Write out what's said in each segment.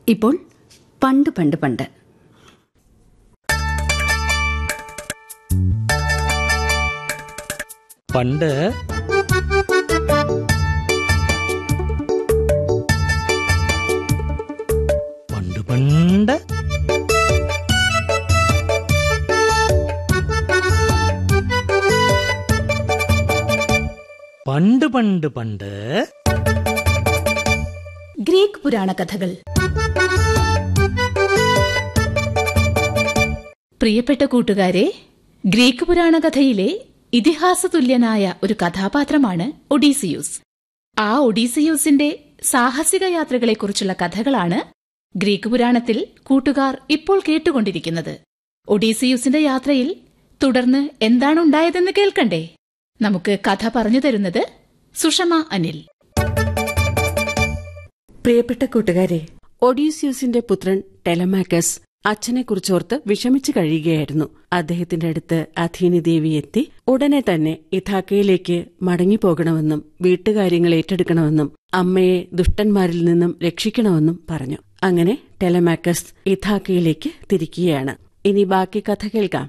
ഇപ്പോൾ പണ്ട് പണ്ട് പണ്ട് പണ്ട് പണ്ട് പണ്ട് പണ്ട് പണ്ട് പണ്ട് ഗ്രീക്ക് പുരാണ കഥകൾ പ്രിയപ്പെട്ട കൂട്ടുകാരെ ഗ്രീക്ക് പുരാണ കഥയിലെ ഇതിഹാസതുല്യനായ ഒരു കഥാപാത്രമാണ് ഒഡീസിയൂസ് ആ ഒഡീസിയൂസിന്റെ സാഹസിക യാത്രകളെക്കുറിച്ചുള്ള കഥകളാണ് ഗ്രീക്ക് പുരാണത്തിൽ കൂട്ടുകാർ ഇപ്പോൾ കേട്ടുകൊണ്ടിരിക്കുന്നത് ഒഡീസിയൂസിന്റെ യാത്രയിൽ തുടർന്ന് എന്താണ് ഉണ്ടായതെന്ന് കേൾക്കണ്ടേ നമുക്ക് കഥ പറഞ്ഞു തരുന്നത് സുഷമ അനിൽ പ്രിയപ്പെട്ട കൂട്ടുകാരെ ഒഡീസ്യൂസിന്റെ പുത്രൻ ടെലമാക്കസ് അച്ഛനെക്കുറിച്ചോർത്ത് വിഷമിച്ചു കഴിയുകയായിരുന്നു അദ്ദേഹത്തിന്റെ അടുത്ത് അഥീനി ദേവി എത്തി ഉടനെ തന്നെ ഇഥാക്കയിലേക്ക് മടങ്ങിപ്പോകണമെന്നും വീട്ടുകാര്യങ്ങൾ ഏറ്റെടുക്കണമെന്നും അമ്മയെ ദുഷ്ടന്മാരിൽ നിന്നും രക്ഷിക്കണമെന്നും പറഞ്ഞു അങ്ങനെ ടെലമാക്കസ് ഇഥാക്കയിലേക്ക് തിരിക്കുകയാണ് ഇനി ബാക്കി കഥ കേൾക്കാം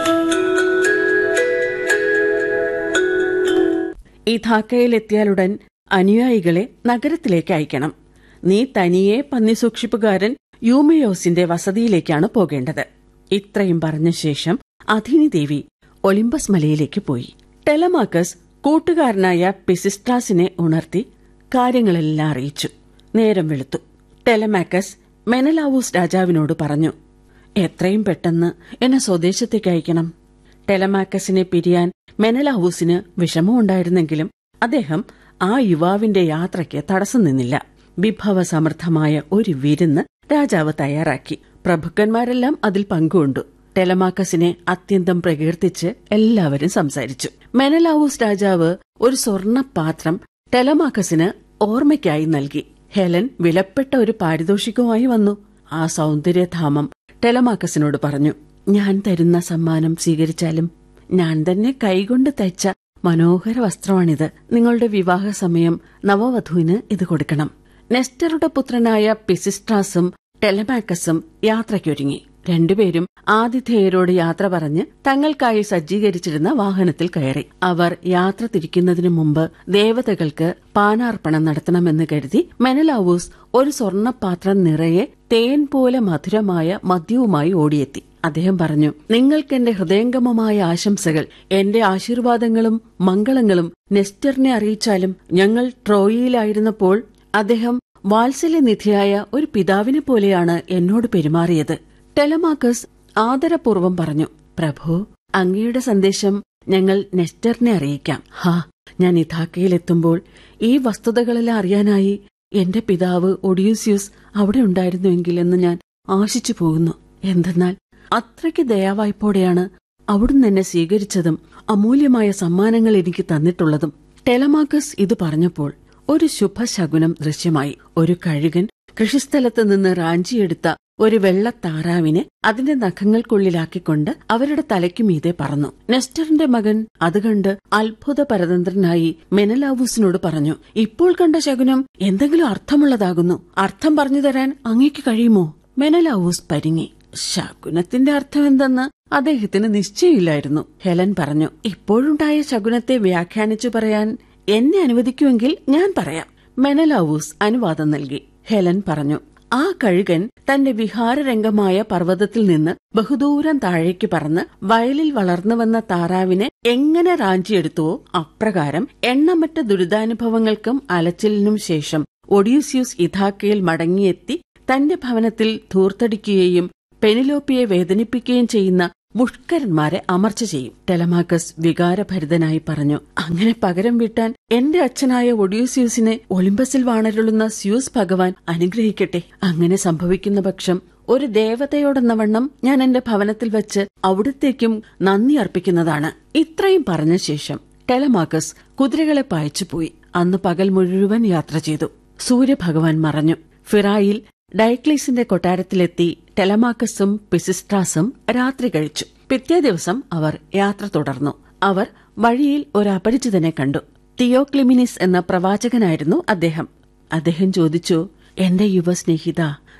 ഇഥാക്കയിലെത്തിയാലുടൻ അനുയായികളെ നഗരത്തിലേക്ക് അയക്കണം നീ തനിയെ പന്നി സൂക്ഷിപ്പുകാരൻ യൂമിയോസിന്റെ വസതിയിലേക്കാണ് പോകേണ്ടത് ഇത്രയും പറഞ്ഞ ശേഷം അധിനി ദേവി ഒളിമ്പസ് മലയിലേക്ക് പോയി ടെലമാക്കസ് കൂട്ടുകാരനായ പിസിസ്ട്രാസിനെ ഉണർത്തി കാര്യങ്ങളെല്ലാം അറിയിച്ചു നേരം വെളുത്തു ടെലമാക്കസ് മെനലാവൂസ് രാജാവിനോട് പറഞ്ഞു എത്രയും പെട്ടെന്ന് എന്നെ സ്വദേശത്തേക്ക് അയക്കണം ടെലമാക്കസിനെ പിരിയാൻ മെനലാവൂസിന് വിഷമമുണ്ടായിരുന്നെങ്കിലും അദ്ദേഹം ആ യുവാവിന്റെ യാത്രയ്ക്ക് തടസ്സം നിന്നില്ല വിഭവസമൃദ്ധമായ ഒരു വിരുന്ന് രാജാവ് തയ്യാറാക്കി പ്രഭുക്കന്മാരെല്ലാം അതിൽ പങ്കുകൊണ്ടു ടെലമാക്കസിനെ അത്യന്തം പ്രകീർത്തിച്ച് എല്ലാവരും സംസാരിച്ചു മെനലാവൂസ് രാജാവ് ഒരു സ്വർണ്ണ പാത്രം ടെലമാക്കസിന് ഓർമ്മയ്ക്കായി നൽകി ഹെലൻ വിലപ്പെട്ട ഒരു പാരിതോഷികവുമായി വന്നു ആ സൗന്ദര്യധാമം ടെലമാക്കസിനോട് പറഞ്ഞു ഞാൻ തരുന്ന സമ്മാനം സ്വീകരിച്ചാലും ഞാൻ തന്നെ കൈകൊണ്ട് തയ്ച്ച മനോഹര വസ്ത്രമാണിത് നിങ്ങളുടെ വിവാഹ സമയം നവവധുവിന് ഇത് കൊടുക്കണം നെസ്റ്ററുടെ പുത്രനായ പിസിസ്ട്രാസും ടെലമാക്കസും യാത്രയ്ക്കൊരുങ്ങി രണ്ടുപേരും ആതിഥേയരോട് യാത്ര പറഞ്ഞ് തങ്ങൾക്കായി സജ്ജീകരിച്ചിരുന്ന വാഹനത്തിൽ കയറി അവർ യാത്ര തിരിക്കുന്നതിനു മുമ്പ് ദേവതകൾക്ക് പാനാർപ്പണം നടത്തണമെന്ന് കരുതി മെനലാവൂസ് ഒരു സ്വർണ്ണപാത്രം നിറയെ തേൻ പോലെ മധുരമായ മദ്യവുമായി ഓടിയെത്തി അദ്ദേഹം പറഞ്ഞു നിങ്ങൾക്കെന്റെ ഹൃദയംഗമമായ ആശംസകൾ എന്റെ ആശീർവാദങ്ങളും മംഗളങ്ങളും നെസ്റ്ററിനെ അറിയിച്ചാലും ഞങ്ങൾ ട്രോയിയിലായിരുന്നപ്പോൾ അദ്ദേഹം വാത്സല്യനിധിയായ ഒരു പിതാവിനെ പോലെയാണ് എന്നോട് പെരുമാറിയത് ടെലമാക്കസ് ആദരപൂർവം പറഞ്ഞു പ്രഭു അങ്ങയുടെ സന്ദേശം ഞങ്ങൾ നെസ്റ്ററിനെ അറിയിക്കാം ഹാ ഞാൻ ഇഥാക്കയിലെത്തുമ്പോൾ ഈ വസ്തുതകളെല്ലാം അറിയാനായി എന്റെ പിതാവ് ഒഡീസ്യൂസ് അവിടെ ഉണ്ടായിരുന്നുവെങ്കിൽ എന്ന് ഞാൻ ആശിച്ചു പോകുന്നു എന്തെന്നാൽ അത്രയ്ക്ക് ദയാവായ്പോടെയാണ് അവിടുന്ന് എന്നെ സ്വീകരിച്ചതും അമൂല്യമായ സമ്മാനങ്ങൾ എനിക്ക് തന്നിട്ടുള്ളതും ടെലമാക്കസ് ഇത് പറഞ്ഞപ്പോൾ ഒരു ശുഭശകുനം ദൃശ്യമായി ഒരു കഴുകൻ കൃഷിസ്ഥലത്ത് നിന്ന് റാഞ്ചിയെടുത്ത ഒരു വെള്ള താറാവിനെ അതിന്റെ നഖങ്ങൾക്കുള്ളിലാക്കിക്കൊണ്ട് അവരുടെ തലയ്ക്കു മീതെ പറന്നു നെസ്റ്ററിന്റെ മകൻ അത് കണ്ട് അത്ഭുത പരതന്ത്രനായി മെനലാവൂസിനോട് പറഞ്ഞു ഇപ്പോൾ കണ്ട ശകുനം എന്തെങ്കിലും അർത്ഥമുള്ളതാകുന്നു അർത്ഥം പറഞ്ഞു തരാൻ അങ്ങേക്ക് കഴിയുമോ മെനലാവൂസ് പരിങ്ങി ശകുനത്തിന്റെ അർത്ഥം എന്തെന്ന് അദ്ദേഹത്തിന് നിശ്ചയമില്ലായിരുന്നു ഹെലൻ പറഞ്ഞു ഇപ്പോഴുണ്ടായ ശകുനത്തെ വ്യാഖ്യാനിച്ചു പറയാൻ എന്നെ അനുവദിക്കുമെങ്കിൽ ഞാൻ പറയാം മെനലാവൂസ് അനുവാദം നൽകി ഹെലൻ പറഞ്ഞു ആ കഴുകൻ തന്റെ വിഹാരരംഗമായ പർവ്വതത്തിൽ നിന്ന് ബഹുദൂരം താഴേക്ക് പറന്ന് വയലിൽ വളർന്നു വന്ന താറാവിനെ എങ്ങനെ റാഞ്ചിയെടുത്തുവോ അപ്രകാരം എണ്ണമറ്റ ദുരിതാനുഭവങ്ങൾക്കും അലച്ചിലിനും ശേഷം ഒഡീസ്യൂസ് ഇഥാക്കയിൽ മടങ്ങിയെത്തി തന്റെ ഭവനത്തിൽ ധൂർത്തടിക്കുകയും പെനിലോപ്പിയെ വേദനിപ്പിക്കുകയും ചെയ്യുന്ന മുഷ്കരന്മാരെ അമർച്ച ചെയ്യും ടെലമാക്കസ് വികാരഭരിതനായി പറഞ്ഞു അങ്ങനെ പകരം വീട്ടാൻ എന്റെ അച്ഛനായ ഒഡ്യൂസ്യൂസിനെ ഒളിമ്പസിൽ വാണരുളുന്ന സ്യൂസ് ഭഗവാൻ അനുഗ്രഹിക്കട്ടെ അങ്ങനെ സംഭവിക്കുന്ന പക്ഷം ഒരു ദേവതയോടെന്ന വണ്ണം ഞാൻ എന്റെ ഭവനത്തിൽ വെച്ച് അവിടത്തേക്കും നന്ദി അർപ്പിക്കുന്നതാണ് ഇത്രയും പറഞ്ഞ ശേഷം ടെലമാക്കസ് കുതിരകളെ പായിച്ചുപോയി അന്ന് പകൽ മുഴുവൻ യാത്ര ചെയ്തു സൂര്യഭഗവാൻ മറഞ്ഞു ഫിറായിൽ ഡയക്ലീസിന്റെ കൊട്ടാരത്തിലെത്തി ടെലമാക്കസും പിസിസ്ട്രാസും രാത്രി കഴിച്ചു പിറ്റേ ദിവസം അവർ യാത്ര തുടർന്നു അവർ വഴിയിൽ ഒരു അപരിചിതനെ കണ്ടു തിയോക്ലിമിനിസ് എന്ന പ്രവാചകനായിരുന്നു അദ്ദേഹം അദ്ദേഹം ചോദിച്ചു എന്റെ യുവസ്നേഹിത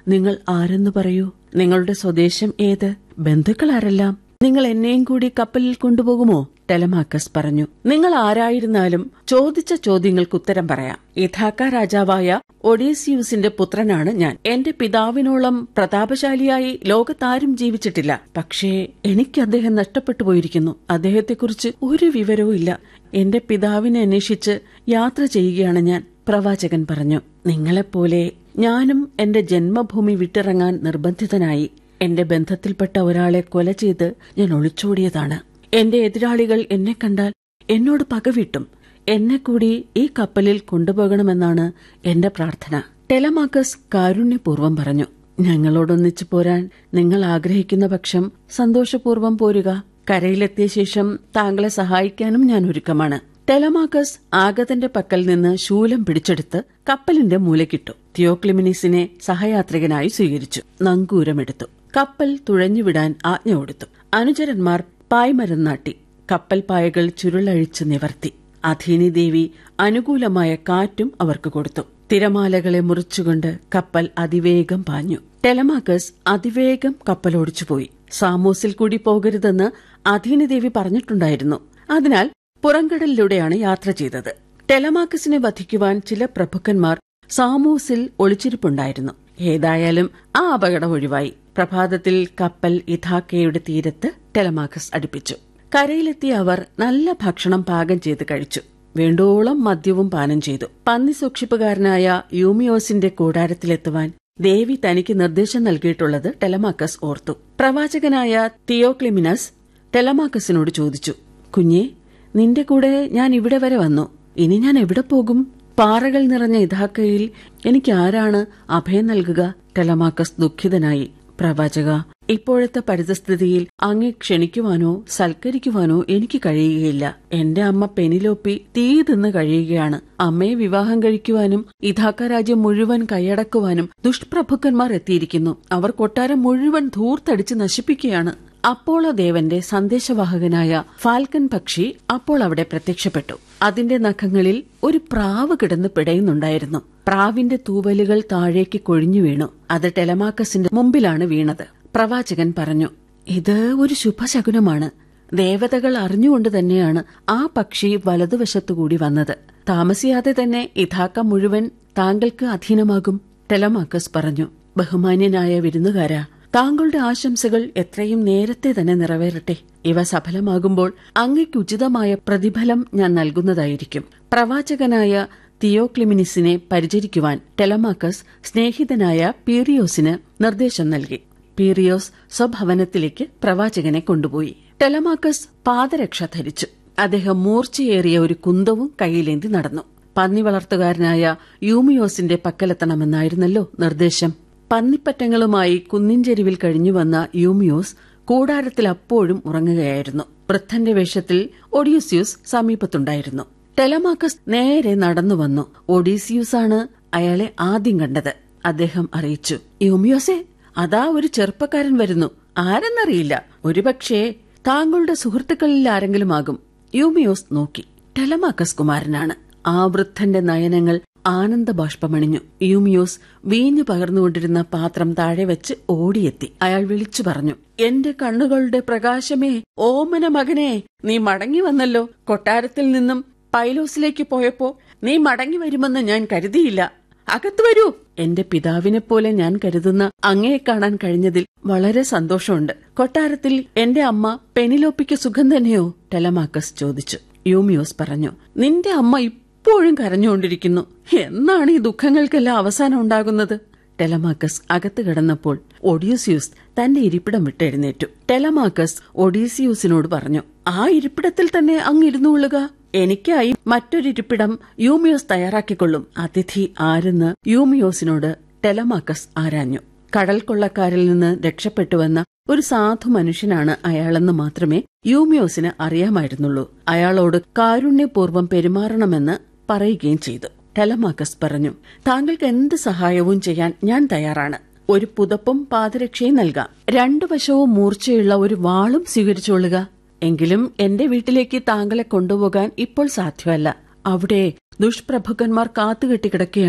നിങ്ങൾ ആരെന്ന് പറയൂ നിങ്ങളുടെ സ്വദേശം ഏത് ബന്ധുക്കൾ ആരെല്ലാം നിങ്ങൾ എന്നെയും കൂടി കപ്പലിൽ കൊണ്ടുപോകുമോ ടെലമാക്കസ് പറഞ്ഞു നിങ്ങൾ ആരായിരുന്നാലും ചോദിച്ച ചോദ്യങ്ങൾക്ക് ഉത്തരം പറയാം ഇഥാക്ക രാജാവായ ഒഡീസിയൂസിന്റെ പുത്രനാണ് ഞാൻ എന്റെ പിതാവിനോളം പ്രതാപശാലിയായി ലോകത്താരും ജീവിച്ചിട്ടില്ല പക്ഷേ എനിക്ക് അദ്ദേഹം നഷ്ടപ്പെട്ടു പോയിരിക്കുന്നു അദ്ദേഹത്തെക്കുറിച്ച് ഒരു വിവരവും ഇല്ല എന്റെ പിതാവിനെ അന്വേഷിച്ച് യാത്ര ചെയ്യുകയാണ് ഞാൻ പ്രവാചകൻ പറഞ്ഞു നിങ്ങളെപ്പോലെ ഞാനും എന്റെ ജന്മഭൂമി വിട്ടിറങ്ങാൻ നിർബന്ധിതനായി എന്റെ ബന്ധത്തിൽപ്പെട്ട ഒരാളെ കൊല ചെയ്ത് ഞാൻ ഒളിച്ചോടിയതാണ് എന്റെ എതിരാളികൾ എന്നെ കണ്ടാൽ എന്നോട് പകവിട്ടും എന്നെ കൂടി ഈ കപ്പലിൽ കൊണ്ടുപോകണമെന്നാണ് എന്റെ പ്രാർത്ഥന ടെലമാക്കസ് കാരുണ്യപൂർവ്വം പറഞ്ഞു ഞങ്ങളോടൊന്നിച്ചു പോരാൻ നിങ്ങൾ ആഗ്രഹിക്കുന്ന പക്ഷം സന്തോഷപൂർവ്വം പോരുക കരയിലെത്തിയ ശേഷം താങ്കളെ സഹായിക്കാനും ഞാൻ ഒരുക്കമാണ് ടെലമാക്കസ് ആഗതന്റെ പക്കൽ നിന്ന് ശൂലം പിടിച്ചെടുത്ത് കപ്പലിന്റെ മൂലക്കിട്ടു തിയോക്ലിമിനിസിനെ സഹയാത്രികനായി സ്വീകരിച്ചു നങ്കൂരമെടുത്തു കപ്പൽ തുഴഞ്ഞുവിടാൻ ആജ്ഞ കൊടുത്തു അനുചരന്മാർ പായ്മരം നാട്ടി കപ്പൽ പായകൾ ചുരുളഴിച്ച് നിവർത്തി അധീനി ദേവി അനുകൂലമായ കാറ്റും അവർക്ക് കൊടുത്തു തിരമാലകളെ മുറിച്ചുകൊണ്ട് കപ്പൽ അതിവേഗം പാഞ്ഞു ടെലമാക്കസ് അതിവേഗം കപ്പലോടിച്ചുപോയി സാമോസിൽ കൂടി പോകരുതെന്ന് അധീനി ദേവി പറഞ്ഞിട്ടുണ്ടായിരുന്നു അതിനാൽ പുറംകടലിലൂടെയാണ് യാത്ര ചെയ്തത് ടെലമാക്കസിനെ വധിക്കുവാൻ ചില പ്രഭുക്കന്മാർ സാമോസിൽ ഒളിച്ചിരിപ്പുണ്ടായിരുന്നു ഏതായാലും ആ അപകടം ഒഴിവായി പ്രഭാതത്തിൽ കപ്പൽ ഇഥാക്കയുടെ തീരത്ത് ടെലമാക്കസ് അടുപ്പിച്ചു കരയിലെത്തിയ അവർ നല്ല ഭക്ഷണം പാകം ചെയ്ത് കഴിച്ചു വേണ്ടോളം മദ്യവും പാനം ചെയ്തു പന്നി സൂക്ഷിപ്പുകാരനായ യൂമിയോസിന്റെ കൂടാരത്തിലെത്തുവാൻ ദേവി തനിക്ക് നിർദ്ദേശം നൽകിയിട്ടുള്ളത് ടെലമാക്കസ് ഓർത്തു പ്രവാചകനായ തിയോക്ലിമിനസ് ടെലമാക്കസിനോട് ചോദിച്ചു കുഞ്ഞെ നിന്റെ കൂടെ ഞാൻ ഇവിടെ വരെ വന്നു ഇനി ഞാൻ എവിടെ പോകും പാറകൾ നിറഞ്ഞ ഇതാക്കയിൽ എനിക്ക് ആരാണ് അഭയം നൽകുക ടെലമാക്കസ് ദുഃഖിതനായി പ്രവാചക ഇപ്പോഴത്തെ പരിതസ്ഥിതിയിൽ അങ്ങേ ക്ഷണിക്കുവാനോ സൽക്കരിക്കുവാനോ എനിക്ക് കഴിയുകയില്ല എന്റെ അമ്മ പെനിലോപ്പി തീ തിന്ന് കഴിയുകയാണ് അമ്മയെ വിവാഹം കഴിക്കുവാനും ഇഥാക്ക രാജ്യം മുഴുവൻ കൈയടക്കുവാനും ദുഷ്പ്രഭുക്കന്മാർ എത്തിയിരിക്കുന്നു അവർ കൊട്ടാരം മുഴുവൻ ധൂർത്തടിച്ച് നശിപ്പിക്കുകയാണ് അപ്പോളോ ദേവന്റെ സന്ദേശവാഹകനായ ഫാൽക്കൻ പക്ഷി അപ്പോൾ അവിടെ പ്രത്യക്ഷപ്പെട്ടു അതിന്റെ നഖങ്ങളിൽ ഒരു പ്രാവ് കിടന്ന് പിടയുന്നുണ്ടായിരുന്നു പ്രാവിന്റെ തൂവലുകൾ താഴേക്ക് കൊഴിഞ്ഞു വീണു അത് ടെലമാക്കസിന്റെ മുമ്പിലാണ് വീണത് പ്രവാചകൻ പറഞ്ഞു ഇത് ഒരു ശുഭശകുനമാണ് ദേവതകൾ അറിഞ്ഞുകൊണ്ട് തന്നെയാണ് ആ പക്ഷി വലതുവശത്തുകൂടി വന്നത് താമസിയാതെ തന്നെ ഇഥാക്ക മുഴുവൻ താങ്കൾക്ക് അധീനമാകും ടെലമാക്കസ് പറഞ്ഞു ബഹുമാന്യനായ വിരുന്നുകാരാ താങ്കളുടെ ആശംസകൾ എത്രയും നേരത്തെ തന്നെ നിറവേറട്ടെ ഇവ സഫലമാകുമ്പോൾ അങ്ങയ്ക്ക് ഉചിതമായ പ്രതിഫലം ഞാൻ നൽകുന്നതായിരിക്കും പ്രവാചകനായ തിയോക്ലിമിനിസിനെ പരിചരിക്കുവാൻ ടെലമാക്കസ് സ്നേഹിതനായ പീറിയോസിന് നിർദ്ദേശം നൽകി പീറിയോസ് സ്വഭവനത്തിലേക്ക് പ്രവാചകനെ കൊണ്ടുപോയി ടെലമാക്കസ് പാദരക്ഷ ധരിച്ചു അദ്ദേഹം മൂർച്ചയേറിയ ഒരു കുന്തവും കയ്യിലേന്തി നടന്നു പന്നി വളർത്തുകാരനായ യൂമിയോസിന്റെ പക്കലെത്തണമെന്നായിരുന്നല്ലോ നിർദ്ദേശം പന്നിപ്പറ്റങ്ങളുമായി കുന്നിൻചെരുവിൽ കഴിഞ്ഞുവന്ന യൂമിയോസ് കൂടാരത്തിൽ അപ്പോഴും ഉറങ്ങുകയായിരുന്നു വൃദ്ധന്റെ വേഷത്തിൽ ഒഡീസിയൂസ് സമീപത്തുണ്ടായിരുന്നു ടെലമാക്കസ് നേരെ നടന്നു വന്നു ഒഡീസിയൂസാണ് അയാളെ ആദ്യം കണ്ടത് അദ്ദേഹം അറിയിച്ചു യൂമിയോസെ അതാ ഒരു ചെറുപ്പക്കാരൻ വരുന്നു ആരെന്നറിയില്ല ഒരുപക്ഷേ താങ്കളുടെ സുഹൃത്തുക്കളിൽ ആരെങ്കിലും ആകും യൂമിയോസ് നോക്കി ടെലമാക്കസ് കുമാരനാണ് ആ വൃദ്ധന്റെ നയനങ്ങൾ ആനന്ദബാഷ്പമണിഞ്ഞു യൂമിയോസ് വീഞ്ഞു പകർന്നുകൊണ്ടിരുന്ന പാത്രം താഴെ വെച്ച് ഓടിയെത്തി അയാൾ വിളിച്ചു പറഞ്ഞു എന്റെ കണ്ണുകളുടെ പ്രകാശമേ ഓമന മകനെ നീ മടങ്ങി വന്നല്ലോ കൊട്ടാരത്തിൽ നിന്നും പൈലോസിലേക്ക് പോയപ്പോ നീ മടങ്ങി വരുമെന്ന് ഞാൻ കരുതിയില്ല അകത്ത് വരൂ എന്റെ പിതാവിനെ പോലെ ഞാൻ കരുതുന്ന അങ്ങയെ കാണാൻ കഴിഞ്ഞതിൽ വളരെ സന്തോഷമുണ്ട് കൊട്ടാരത്തിൽ എന്റെ അമ്മ പെനിലോപ്പിക്ക് സുഖം തന്നെയോ ടെലമാക്കസ് ചോദിച്ചു യൂമിയോസ് പറഞ്ഞു നിന്റെ അമ്മ ഇപ്പോഴും കരഞ്ഞുകൊണ്ടിരിക്കുന്നു എന്നാണ് ഈ ദുഃഖങ്ങൾക്കെല്ലാം അവസാനം ഉണ്ടാകുന്നത് ടെലമാക്കസ് അകത്ത് കിടന്നപ്പോൾ ഒഡീസിയൂസ് തന്റെ ഇരിപ്പിടം വിട്ടെഴുന്നേറ്റു ടെലമാക്കസ് ഒഡീസിയൂസിനോട് പറഞ്ഞു ആ ഇരിപ്പിടത്തിൽ തന്നെ അങ്ങ് ഇരുന്നുകൊള്ളുക എനിക്കായി മറ്റൊരിരിപ്പിടം യൂമിയോസ് തയ്യാറാക്കിക്കൊള്ളും അതിഥി ആരെന്ന് യൂമിയോസിനോട് ടെലമാക്കസ് ആരാഞ്ഞു കടൽ കൊള്ളക്കാരിൽ നിന്ന് രക്ഷപ്പെട്ടുവന്ന ഒരു സാധു മനുഷ്യനാണ് അയാളെന്ന് മാത്രമേ യൂമിയോസിന് അറിയാമായിരുന്നുള്ളൂ അയാളോട് കാരുണ്യപൂർവ്വം പെരുമാറണമെന്ന് പറയുകയും ചെയ്തു ടെലമാക്കസ് പറഞ്ഞു താങ്കൾക്ക് എന്ത് സഹായവും ചെയ്യാൻ ഞാൻ തയ്യാറാണ് ഒരു പുതപ്പും പാദരക്ഷയും നൽകാം രണ്ടു വശവും മൂർച്ചയുള്ള ഒരു വാളും സ്വീകരിച്ചുകൊള്ളുക എങ്കിലും എന്റെ വീട്ടിലേക്ക് താങ്കളെ കൊണ്ടുപോകാൻ ഇപ്പോൾ സാധ്യമല്ല അവിടെ ദുഷ്പ്രഭുക്കന്മാർ കാത്തുകെട്ടി കിടക്കുകയാണ്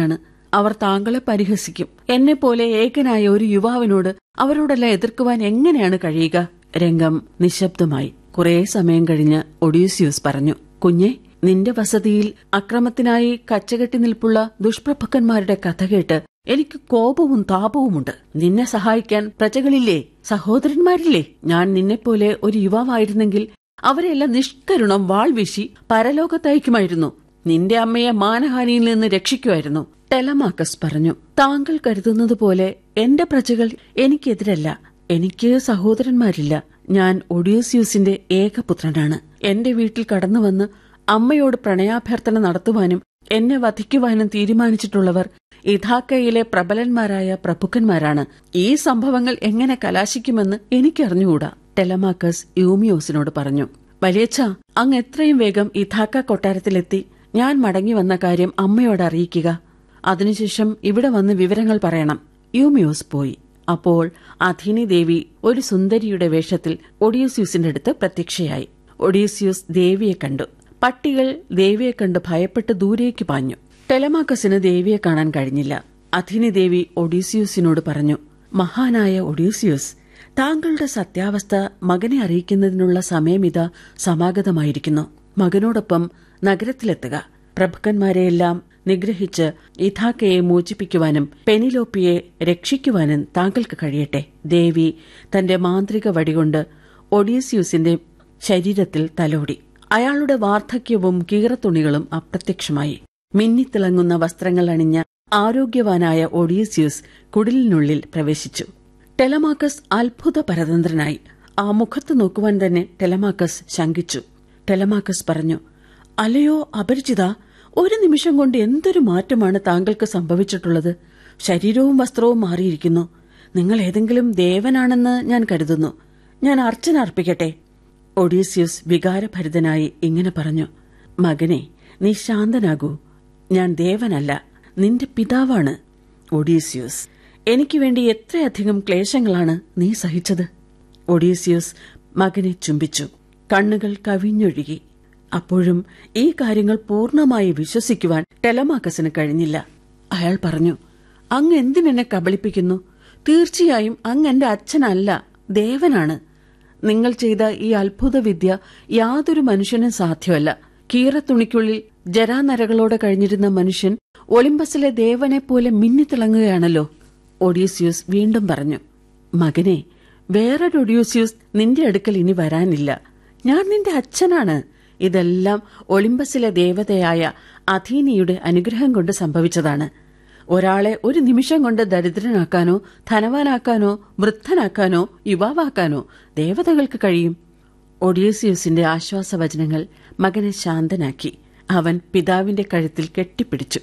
അവർ താങ്കളെ പരിഹസിക്കും എന്നെ പോലെ ഏകനായ ഒരു യുവാവിനോട് അവരോടെല്ലാം എതിർക്കുവാൻ എങ്ങനെയാണ് കഴിയുക രംഗം നിശബ്ദമായി കുറേ സമയം കഴിഞ്ഞ് ഒഡീസിയൂസ് പറഞ്ഞു കുഞ്ഞെ നിന്റെ വസതിയിൽ അക്രമത്തിനായി കച്ചകെട്ടി നിൽപ്പുള്ള ദുഷ്പ്രഭുക്കന്മാരുടെ കഥ കേട്ട് എനിക്ക് കോപവും താപവുമുണ്ട് നിന്നെ സഹായിക്കാൻ പ്രജകളില്ലേ സഹോദരന്മാരില്ലേ ഞാൻ നിന്നെപ്പോലെ ഒരു യുവാവായിരുന്നെങ്കിൽ അവരെല്ലാം നിഷ്കരുണം വാൾ വീശി പരലോകത്തയക്കുമായിരുന്നു നിന്റെ അമ്മയെ മാനഹാനിയിൽ നിന്ന് രക്ഷിക്കുമായിരുന്നു ടെലമാക്കസ് പറഞ്ഞു താങ്കൾ കരുതുന്നത് പോലെ എന്റെ പ്രജകൾ എനിക്കെതിരല്ല എനിക്ക് സഹോദരന്മാരില്ല ഞാൻ ഒഡിയോസ്യൂസിന്റെ ഏകപുത്രനാണ് എന്റെ വീട്ടിൽ കടന്നുവന്ന് അമ്മയോട് പ്രണയാഭ്യർത്ഥന നടത്തുവാനും എന്നെ വധിക്കുവാനും തീരുമാനിച്ചിട്ടുള്ളവർ ഇഥാക്കയിലെ പ്രബലന്മാരായ പ്രഭുക്കന്മാരാണ് ഈ സംഭവങ്ങൾ എങ്ങനെ കലാശിക്കുമെന്ന് എനിക്കറിഞ്ഞുകൂടാ ടെലമാക്കസ് യൂമിയോസിനോട് പറഞ്ഞു വലിയച്ഛ അങ്ങ് എത്രയും വേഗം ഇഥാക്ക കൊട്ടാരത്തിലെത്തി ഞാൻ മടങ്ങി വന്ന കാര്യം അമ്മയോട് അറിയിക്കുക അതിനുശേഷം ഇവിടെ വന്ന് വിവരങ്ങൾ പറയണം യൂമിയോസ് പോയി അപ്പോൾ അഥീനി ദേവി ഒരു സുന്ദരിയുടെ വേഷത്തിൽ ഒഡീസ്യൂസിന്റെ അടുത്ത് പ്രത്യക്ഷയായി ഒഡീസ്യൂസ് ദേവിയെ കണ്ടു പട്ടികൾ ദേവിയെ കണ്ട് ഭയപ്പെട്ട് ദൂരേക്ക് പാഞ്ഞു ടെലമാക്കസിന് ദേവിയെ കാണാൻ കഴിഞ്ഞില്ല അഥിനി ദേവി ഒഡീസിയൂസിനോട് പറഞ്ഞു മഹാനായ ഒഡീസിയൂസ് താങ്കളുടെ സത്യാവസ്ഥ മകനെ അറിയിക്കുന്നതിനുള്ള സമയമിതാ സമാഗതമായിരിക്കുന്നു മകനോടൊപ്പം നഗരത്തിലെത്തുക പ്രഭുക്കന്മാരെയെല്ലാം നിഗ്രഹിച്ച് ഇഥാക്കയെ മോചിപ്പിക്കുവാനും പെനിലോപ്പിയെ രക്ഷിക്കുവാനും താങ്കൾക്ക് കഴിയട്ടെ ദേവി തന്റെ മാന്ത്രിക വടികൊണ്ട് ഒഡീസിയൂസിന്റെ ശരീരത്തിൽ തലോടി അയാളുടെ വാർദ്ധക്യവും കീറത്തുണികളും അപ്രത്യക്ഷമായി മിന്നിത്തിളങ്ങുന്ന വസ്ത്രങ്ങൾ അണിഞ്ഞ ആരോഗ്യവാനായ ഒഡീസിയൂസ് കുടിലിനുള്ളിൽ പ്രവേശിച്ചു ടെലമാക്കസ് അത്ഭുത പരതന്ത്രനായി ആ മുഖത്ത് നോക്കുവാൻ തന്നെ ടെലമാക്കസ് ശങ്കിച്ചു ടെലമാക്കസ് പറഞ്ഞു അല്ലയോ അപരിചിത ഒരു നിമിഷം കൊണ്ട് എന്തൊരു മാറ്റമാണ് താങ്കൾക്ക് സംഭവിച്ചിട്ടുള്ളത് ശരീരവും വസ്ത്രവും മാറിയിരിക്കുന്നു നിങ്ങൾ ഏതെങ്കിലും ദേവനാണെന്ന് ഞാൻ കരുതുന്നു ഞാൻ അർച്ചന അർപ്പിക്കട്ടെ ഒഡീസ്യൂസ് വികാരഭരിതനായി ഇങ്ങനെ പറഞ്ഞു മകനെ നീ ശാന്തനാകൂ ഞാൻ ദേവനല്ല നിന്റെ പിതാവാണ് ഒഡീസ്യൂസ് എനിക്ക് വേണ്ടി എത്രയധികം ക്ലേശങ്ങളാണ് നീ സഹിച്ചത് ഒഡീസ്യൂസ് മകനെ ചുംബിച്ചു കണ്ണുകൾ കവിഞ്ഞൊഴുകി അപ്പോഴും ഈ കാര്യങ്ങൾ പൂർണ്ണമായി വിശ്വസിക്കുവാൻ ടെലമാക്കസിന് കഴിഞ്ഞില്ല അയാൾ പറഞ്ഞു അങ്ങ് എന്തിനെന്നെ കബളിപ്പിക്കുന്നു തീർച്ചയായും അങ്ങ് എന്റെ അച്ഛനല്ല ദേവനാണ് നിങ്ങൾ ചെയ്ത ഈ അത്ഭുത വിദ്യ യാതൊരു മനുഷ്യനും സാധ്യമല്ല കീറത്തുണിക്കുള്ളിൽ ജരാനരകളോടെ കഴിഞ്ഞിരുന്ന മനുഷ്യൻ ഒളിമ്പസിലെ ദേവനെ പോലെ മിന്നിത്തിളങ്ങുകയാണല്ലോ ഒഡീസ്യൂസ് വീണ്ടും പറഞ്ഞു മകനെ വേറൊരു ഒഡീസ്യൂസ് നിന്റെ അടുക്കൽ ഇനി വരാനില്ല ഞാൻ നിന്റെ അച്ഛനാണ് ഇതെല്ലാം ഒളിമ്പസിലെ ദേവതയായ അഥീനിയുടെ അനുഗ്രഹം കൊണ്ട് സംഭവിച്ചതാണ് ഒരാളെ ഒരു നിമിഷം കൊണ്ട് ദരിദ്രനാക്കാനോ ധനവാനാക്കാനോ വൃദ്ധനാക്കാനോ യുവാവാക്കാനോ ദേവതകൾക്ക് കഴിയും ഒഡീസിയസിന്റെ ആശ്വാസവചനങ്ങൾ മകനെ ശാന്തനാക്കി അവൻ പിതാവിന്റെ കഴുത്തിൽ കെട്ടിപ്പിടിച്ചു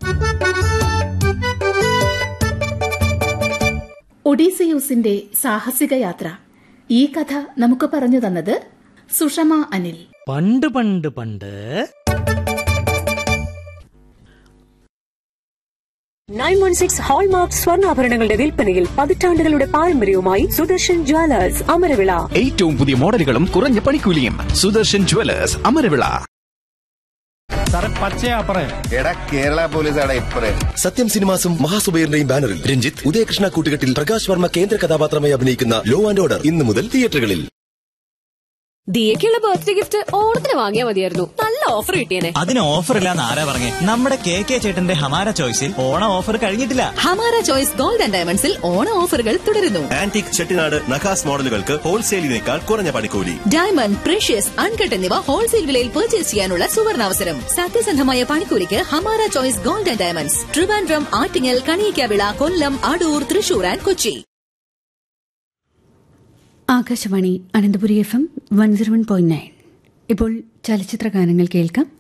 ഒഡീസിയൂസിന്റെ സാഹസിക യാത്ര ഈ കഥ നമുക്ക് പറഞ്ഞു തന്നത് സുഷമ അനിൽ പണ്ട് പണ്ട് പണ്ട് നയൻ വൺ സിക്സ് ഹോൾമാർക്ക് സ്വർണ്ണാഭരണങ്ങളുടെ വിൽപ്പനയിൽ പതിറ്റാണ്ടുകളുടെ പാരമ്പര്യവുമായി സുദർശൻ ജ്വല്ലേഴ്സ് അമരവിള ഏറ്റവും പുതിയ മോഡലുകളും കുറഞ്ഞ പണിക്കൂലിയും സുദർശൻ ജുവലേഴ്സ് അമരവിള സാറേ പച്ചയാ പറയാം എടാ കേരള പോലീസാണ് ഇപ്പറേ സത്യം സിനിമാസും മഹാസുബൈറിന്റെയും ബാനറിൽ രഞ്ജിത്ത് ഉദയകൃഷ്ണ കൂട്ടുകെട്ടിൽ പ്രകാശ് വർമ്മ കേന്ദ്ര കഥാപാത്രമായി അഭിനയിക്കുന്ന ലോ ആൻഡ് ഓർഡർ ഇന്നു മുതൽ തിയേറ്ററുകളിൽ ദിയക്കുള്ള ബർത്ത്ഡേ ഗിഫ്റ്റ് ഓണത്തിന് വാങ്ങിയാൽ മതിയായിരുന്നു നല്ല ഓഫർ കിട്ടിയേനെ അതിന് ഓഫർ ഇല്ലാന്ന് ആരാ പറഞ്ഞേ നമ്മുടെ കെ കെ ചേട്ടന്റെ ഹമാര ചോയ്സിൽ ഓണം ഓഫർ കഴിഞ്ഞിട്ടില്ല ഹമാര ചോയ്സ് ഗോൾഡ് ആൻഡ് ഡയമണ്ട്സിൽ ഓണ ഓഫറുകൾ തുടരുന്നു ആന്റിക് ചെട്ടിനാട് നഖാസ് മോഡലുകൾക്ക് ഹോൾസെയിലിനേക്കാൾ കുറഞ്ഞ പണിക്കൂലി ഡയമണ്ട് പ്രഷ്യസ് അൺകട്ട് എന്നിവ ഹോൾസെയിൽ വിലയിൽ പർച്ചേസ് ചെയ്യാനുള്ള സുവർണാവസരം സത്യസന്ധമായ പണിക്കൂലിക്ക് Hamara choice gold and diamonds Trivandrum Attingal Kaniyikkavila Kollam Adoor Thrissur and Kochi Akashvani Ananthapuri F M one zero one point nine ഇപ്പോൾ ചലച്ചിത്ര ഗാനങ്ങൾ കേൾക്കാം